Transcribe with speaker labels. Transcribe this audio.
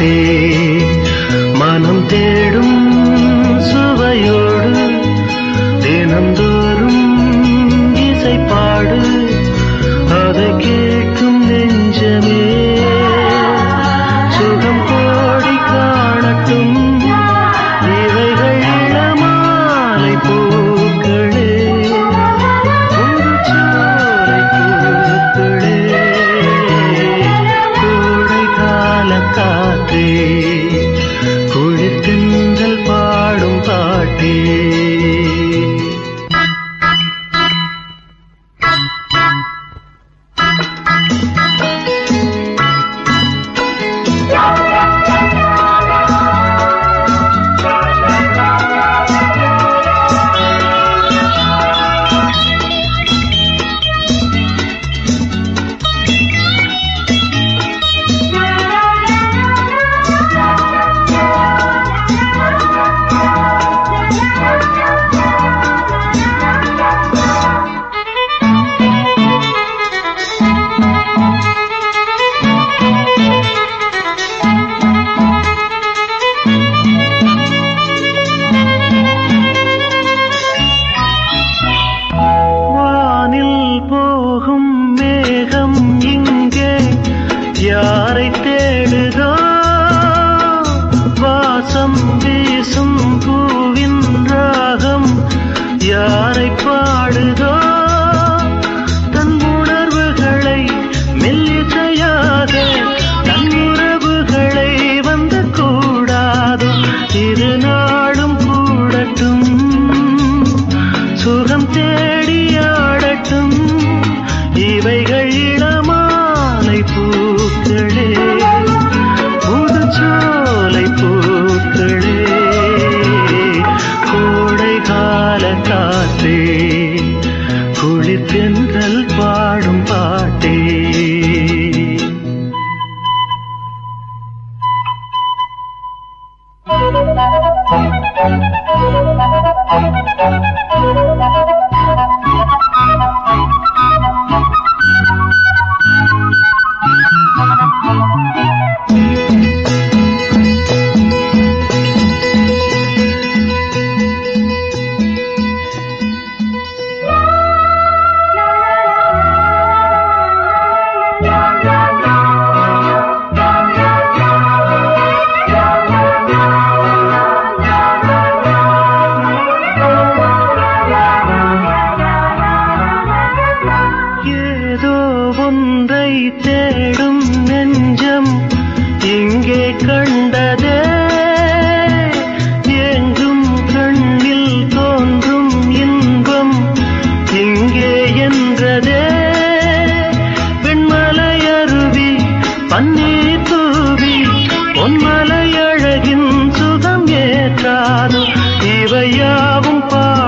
Speaker 1: பாட்டே மனம் தேடும் சுவையோடு தினந்தோறும் இசை பாடு அதை கேட்கும் நெஞ்சமே சுகம் கோடி காணட்டும் இவைகள் இளமாலை பூக்களே புதுச்சோலை பூக்களே கோடை கால காற்றே குளிர்கின்றல் பாடும் பாட்டே வானில் போகும் மேகம் இங்கே யாரை தேடுதோ வாசம் வீசும் பூவின் ராகம் யாரை பாடுதோ தன் உணர்வுகளை மெல்லிசையாக தன் உறவுகளை வந்து கூடாதோ இரு நாடும் கூடட்டும் சுகம் தேடியாடட்டும் இவைகள் இளமாலை பூக்களே புதுச்சோலை பூக்களே கோடை கால காற்றே குளிர்தென்றல் பாடும் பாட்டே ஏதோ ஒன்றை தேடும் நெஞ்சம் இங்கே கண்டதே எங்கும் கண்ணில் தோன்றும் இன்பம் இங்கே என்றதே வெண்மலை அருவி பன்னீர் தூவி பொன்மலை அழகின் சுகம் ஏற்றாது இவையாவும் பா